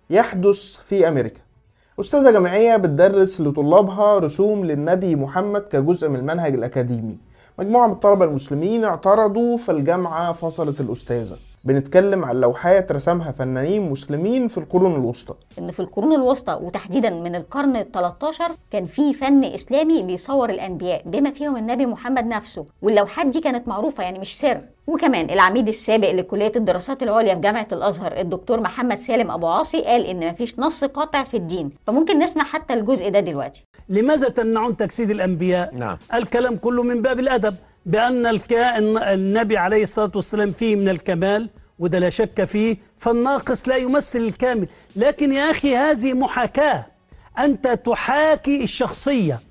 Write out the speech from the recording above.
يحدث في أمريكا أستاذة جامعية بتدرس لطلابها رسوم للنبي محمد كجزء من المنهج الأكاديمي مجموعة من الطلبة المسلمين اعترضوا فالجامعة فصلت الأستاذة بنتكلم عن لوحات رسمها فنانين مسلمين في القرون الوسطى ان في القرون الوسطى وتحديدا من القرن ال 13 كان في فن اسلامي بيصور الانبياء بما فيهم النبي محمد نفسه واللوحات دي كانت معروفه يعني مش سر وكمان العميد السابق لكليه الدراسات العليا في جامعه الازهر الدكتور محمد سالم ابو عاصي قال ان مفيش نص قاطع في الدين فممكن نسمع حتى الجزء ده دلوقتي لماذا تمنعون تجسيد الأنبياء نعم. الكلام كله من باب الأدب بأن الكائن النبي عليه الصلاة والسلام فيه من الكمال وده لا شك فيه فالناقص لا يمثل الكامل لكن يا أخي هذه محاكاة أنت تحاكي الشخصية